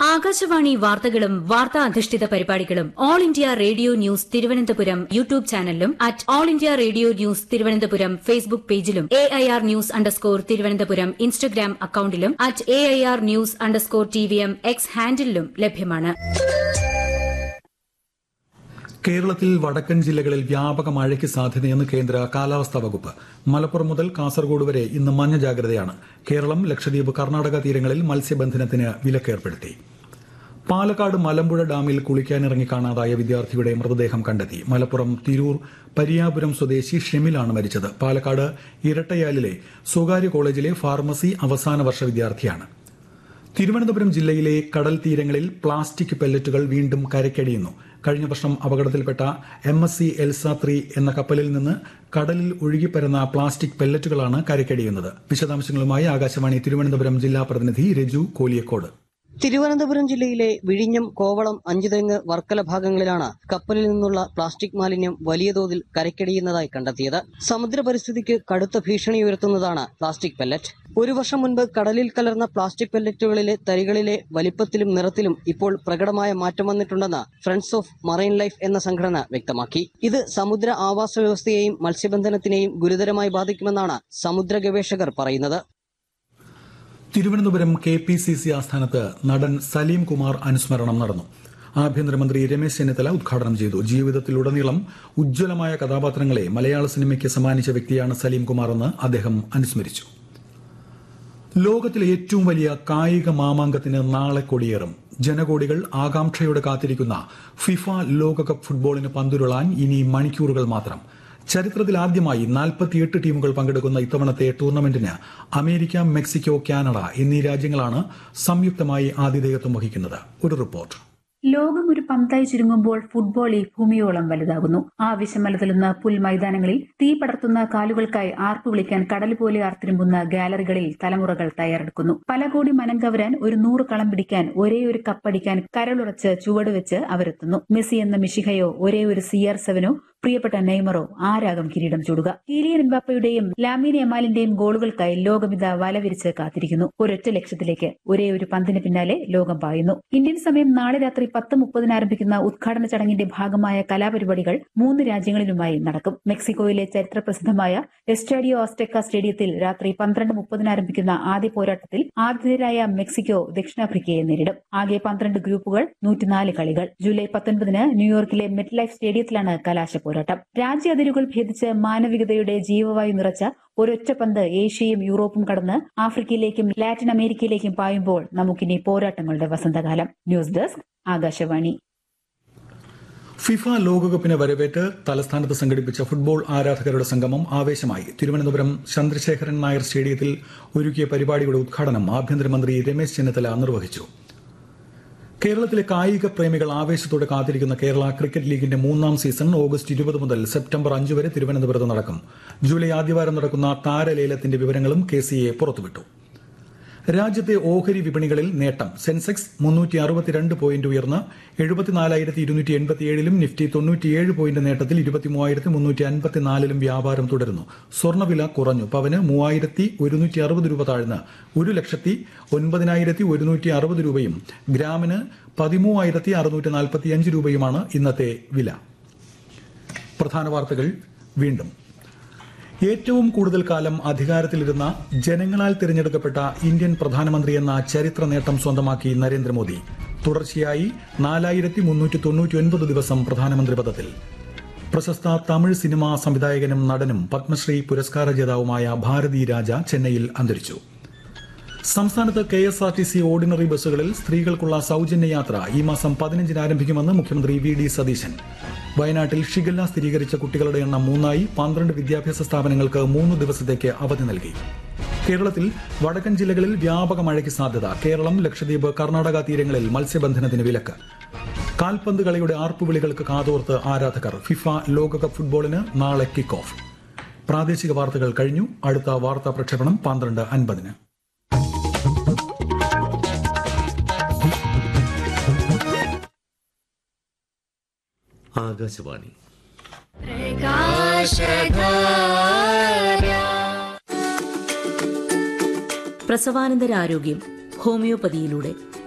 ആകാശവാണി വാർത്തകളും വാർത്താ അധിഷ്ഠിത പരിപാടികളും all India radio news Thiruvananthapuram YouTube ചാനലിലും at all India radio news Thiruvananthapuram Facebook പേജിലും A I R news underscore Thiruvananthapuram Instagram അക്കൌണ്ടിലും at A I R news underscore T V M X ഹാൻഡിലും ലഭ്യമാണ് കേരളത്തിൽ വടക്കൻ ജില്ലകളിൽ വ്യാപക മഴയ്ക്ക് സാധ്യതയെന്ന് കേന്ദ്ര കാലാവസ്ഥാ വകുപ്പ് മലപ്പുറം മുതൽ കാസർഗോഡ് വരെ ഇന്ന് മഞ്ഞ ജാഗ്രതയാണ് കേരളം ലക്ഷദ്വീപ് കർണാടക തീരങ്ങളിൽ മത്സ്യബന്ധനത്തിന് വിലക്കേർപ്പെടുത്തി പാലക്കാട് മലമ്പുഴ ഡാമിൽ കുളിക്കാനിറങ്ങി കാണാതായ വിദ്യാർത്ഥിയുടെ മൃതദേഹം കണ്ടെത്തി മലപ്പുറം തിരൂർ പരിയാപുരം സ്വദേശി ഷെമിലാണ് മരിച്ചത് പാലക്കാട് ഇരട്ടയാലിലെ സ്വകാര്യ കോളേജിലെ ഫാർമസി അവസാന വർഷ വിദ്യാർത്ഥിയാണ് തിരുവനന്തപുരം ജില്ലയിലെ കടൽ തീരങ്ങളിൽ പ്ലാസ്റ്റിക് പെല്ലറ്റുകൾ വീണ്ടും കരയ്ക്കടിയുന്നു കഴിഞ്ഞ വർഷം അപകടത്തിൽപ്പെട്ട M S C Elsa three എന്ന കപ്പലിൽ നിന്ന് കടലിൽ ഒഴുകിപ്പരുന്ന പ്ലാസ്റ്റിക് പെല്ലറ്റുകളാണ് കരയ്ക്കടിയുന്നത് വിശദാംശങ്ങളുമായി ആകാശവാണി തിരുവനന്തപുരം ജില്ലാ പ്രതിനിധി രജു കോലിയക്കോട് തിരുവനന്തപുരം ജില്ലയിലെ വിഴിഞ്ഞം കോവളം അഞ്ചുതെങ്ങ് വർക്കല ഭാഗങ്ങളിലാണ് കപ്പലിൽ നിന്നുള്ള പ്ലാസ്റ്റിക് മാലിന്യം വലിയ തോതിൽ കരയ്ക്കടിയുന്നതായി കണ്ടെത്തിയത് സമുദ്ര പരിസ്ഥിതിക്ക് കടുത്ത ഭീഷണി ഉയർത്തുന്നതാണ് പ്ലാസ്റ്റിക് പെല്ലറ്റ് ഒരു വർഷം മുൻപ് കടലിൽ കലർന്ന പ്ലാസ്റ്റിക് പെല്ലറ്റുകളിലെ തരികളിലെ വലിപ്പത്തിലും നിറത്തിലും ഇപ്പോൾ പ്രകടമായ മാറ്റം വന്നിട്ടുണ്ടെന്ന് ഫ്രണ്ട്സ് ഓഫ് മറൈൻ ലൈഫ് എന്ന സംഘടന വ്യക്തമാക്കി ഇത് സമുദ്ര ആവാസ വ്യവസ്ഥയെയും മത്സ്യബന്ധനത്തിനെയും ഗുരുതരമായി ബാധിക്കുമെന്നാണ് സമുദ്ര ഗവേഷകർ പറയുന്നത് Thiruvananthapuram K P C C ആസ്ഥാനത്ത് നടൻ സലീം കുമാർ അനുസ്മരണം നടന്നു ആഭ്യന്തരമന്ത്രി രമേശ് ചെന്നിത്തല ഉദ്ഘാടനം ചെയ്തു ജീവിതത്തിലുടനീളം ഉജ്ജ്വലമായ കഥാപാത്രങ്ങളെ മലയാള സിനിമയ്ക്ക് സമ്മാനിച്ച വ്യക്തിയാണ് സലീം കുമാർ എന്ന് അദ്ദേഹം അനുസ്മരിച്ചു ലോകത്തിലെ ഏറ്റവും വലിയ കായിക മാമാങ്കത്തിന് നാളെ കൊടിയേറും ജനകോടികൾ ആകാംക്ഷയോടെ കാത്തിരിക്കുന്ന ഫിഫ ലോകകപ്പ് ഫുട്ബോളിന് പന്തുരുളാൻ ഇനി മണിക്കൂറുകൾ മാത്രം ചരിത്രത്തിൽ ആദ്യമായി നാൽപ്പത്തിയെട്ട് ടീമുകൾ പങ്കെടുക്കുന്ന ഇത്തവണത്തെ ടൂർണമെന്റിന് അമേരിക്ക മെക്സിക്കോ കാനഡ എന്നീ രാജ്യങ്ങളാണ് സംയുക്തമായി ആതിഥേയത്വം വഹിക്കുന്നത് ഒരു റിപ്പോർട്ട് ലോകം ഒരു പന്തായി ചുരുങ്ങുമ്പോൾ ഫുട്ബോൾ ഈ ഭൂമിയോളം വലുതാകുന്നു ആവശ്യമലതലുന്ന പുൽമൈതാനങ്ങളിൽ തീ പടർത്തുന്ന കാലുകൾക്കായി ആർപ്പ് വിളിക്കാൻ കടൽ പോലെ ആർത്തിരുമ്പുന്ന ഗാലറികളിൽ തലമുറകൾ തയ്യാറെടുക്കുന്നു പല കോടി മനം കവരാൻ ഒരു നൂറ് കളം പിടിക്കാൻ ഒരേ ഒരു കപ്പടിക്കാൻ കരളുറച്ച് ചുവടുവെച്ച് അവരെത്തുന്നു മെസ്സി എന്ന മിഷിഹയോ ഒരേ ഒരു സി ആർ സെവനോ പ്രിയപ്പെട്ട നെയ്മറോ ആരാകും കിരീടം ചൂടുക കീലിയൻ എംബാപ്പയുടെയും ലാമിൻ എമാലിന്റെയും ഗോളുകൾക്കായി ലോകമിത വലവിരിച്ച് കാത്തിരിക്കുന്നു ഒരൊറ്റ ലക്ഷ്യത്തിലേക്ക് ഒരേ ഒരു പന്തിന് പിന്നാലെ ലോകം പായുന്നു ഇന്ത്യൻ സമയം നാളെ രാത്രി പത്ത് മുപ്പതിന് ആരംഭിക്കുന്ന ഉദ്ഘാടന ചടങ്ങിന്റെ ഭാഗമായ കലാപരിപാടികൾ മൂന്ന് രാജ്യങ്ങളിലുമായി നടക്കും മെക്സിക്കോയിലെ ചരിത്ര പ്രസിദ്ധമായ എസ്റ്റാഡിയോ ആസ്റ്റെക്ക സ്റ്റേഡിയത്തിൽ രാത്രി പന്ത്രണ്ട് മുപ്പതിന് ആരംഭിക്കുന്ന ആദ്യ പോരാട്ടത്തിൽ ആതിഥേയരായ മെക്സിക്കോ ദക്ഷിണാഫ്രിക്കയെ നേരിടും ആകെ പന്ത്രണ്ട് ഗ്രൂപ്പുകൾ നൂറ്റിനാല് കളികൾ ജൂലൈ പത്തൊൻപതിന് ന്യൂയോർക്കിലെ മെറ്റ് ലൈഫ് സ്റ്റേഡിയത്തിലാണ് കലാശ പോരാട്ടം രാജ്യ അതിരുകൾ ഭേദിച്ച് മാനവികതയുടെ ജീവവായു നിറച്ച ഒരൊറ്റ പന്ത് ഏഷ്യയും യൂറോപ്പും കടന്ന് ആഫ്രിക്കയിലേക്കും ലാറ്റിൻ അമേരിക്കയിലേക്കും പായുമ്പോൾ നമുക്കിനി പോരാട്ടങ്ങളുടെ വസന്തകാലം ന്യൂസ് ഡെസ്ക് ആകാശവാണി ഫിഫ ലോകകപ്പിനെ വരവേറ്റ് തലസ്ഥാനത്ത് സംഘടിപ്പിച്ച ഫുട്ബോൾ ആരാധകരുടെ സംഗമം ആവേശമായി തിരുവനന്തപുരം ചന്ദ്രശേഖരൻ നായർ സ്റ്റേഡിയത്തിൽ ഒരുക്കിയ പരിപാടിയുടെ ഉദ്ഘാടനം ആഭ്യന്തരമന്ത്രി രമേശ് ചെന്നിത്തല നിർവഹിച്ചു കേരളത്തിലെ കായിക പ്രേമികൾ ആവേശത്തോടെ കാത്തിരിക്കുന്ന കേരള ക്രിക്കറ്റ് ലീഗിന്റെ മൂന്നാം സീസൺ ഓഗസ്റ്റ് ഇരുപത് മുതൽ സെപ്റ്റംബർ അഞ്ച് വരെ തിരുവനന്തപുരത്ത് നടക്കും ജൂലൈ ആദ്യവാരം നടക്കുന്ന താരലേലത്തിന്റെ വിവരങ്ങളും കെ സി എ പുറത്തുവിട്ടു രാജ്യത്തെ ഓഹരി വിപണികളിൽ നേട്ടം സെൻസെക്സ് മുന്നൂറ്റി അറുപത്തിരണ്ട് പോയിന്റ് ഉയർന്ന് എഴുപത്തിനാലായിരത്തി ഇരുന്നൂറ്റി എൺപത്തിയേഴിലും നിഫ്റ്റി തൊണ്ണൂറ്റിയേഴ് പോയിന്റ് നേട്ടത്തിൽ ഇരുപത്തിമൂവായിരത്തി മുന്നൂറ്റി അൻപത്തിനാലിലും വ്യാപാരം തുടരുന്നു സ്വർണ്ണവില കുറഞ്ഞു പവന് മൂവായിരത്തി ഒരുന്നൂറ്റി അറുപത് രൂപ താഴ്ന്ന് ഒരു ലക്ഷത്തി ഒൻപതിനായിരത്തി ഒരുന്നൂറ്റി അറുപത് രൂപയും ഗ്രാമിന് പതിമൂവായിരത്തി അറുന്നൂറ്റി നാൽപ്പത്തിയഞ്ച് രൂപയുമാണ് ഇന്നത്തെ വില പ്രധാന വാർത്തകൾ വീണ്ടും ഏറ്റവും കൂടുതൽ കാലം അധികാരത്തിലിരുന്ന ജനങ്ങളാൽ തിരഞ്ഞെടുക്കപ്പെട്ട ഇന്ത്യൻ പ്രധാനമന്ത്രി എന്ന ചരിത്ര നേട്ടം സ്വന്തമാക്കി നരേന്ദ്രമോദി തുടർച്ചയായി നാലായിരത്തി മുന്നൂറ്റി തൊണ്ണൂറ്റിയൊൻപത് ദിവസം പ്രധാനമന്ത്രി പദത്തിൽ പ്രശസ്ത തമിഴ് സിനിമാ സംവിധായകനും നടനും പത്മശ്രീ പുരസ്കാര ജേതാവുമായ ഭാരതി രാജ ചെന്നൈയിൽ അന്തരിച്ചു സംസ്ഥാനത്ത് K S R T C ordinary ബസ്സുകളിൽ സ്ത്രീകൾക്കുള്ള സൌജന്യ യാത്ര ഈ മാസം പതിനഞ്ചിന് ആരംഭിക്കുമെന്ന് മുഖ്യമന്ത്രി വി ഡി സതീശൻ വയനാട്ടിൽ ഷിഗല്ല സ്ഥിരീകരിച്ച കുട്ടികളുടെ എണ്ണം മൂന്നായി പന്ത്രണ്ട് വിദ്യാഭ്യാസ സ്ഥാപനങ്ങൾക്ക് മൂന്ന് ദിവസത്തേക്ക് അവധി നൽകി കേരളത്തിൽ വടക്കൻ ജില്ലകളിൽ വ്യാപക മഴയ്ക്ക് സാധ്യത കേരളം ലക്ഷദ്വീപ് കർണാടക തീരങ്ങളിൽ മത്സ്യബന്ധനത്തിന് വിലക്ക് കാൽപന്ത് കളിയുടെ ആർപ്പുവിളികൾക്ക് കാതോർത്ത് ആരാധകർ ഫിഫ ലോകകപ്പ് ഫുട്ബോളിന് നാളെ കിക്ക് ഓഫ് പ്രാദേശിക വാർത്തകൾ കഴിഞ്ഞു അടുത്ത വാർത്താ പ്രക്ഷേപണം പന്ത്രണ്ട് അൻപതിന് ആകാശവാണി പ്രസവാനന്തര ആരോഗ്യം ഹോമിയോപ്പതിയിലൂടെ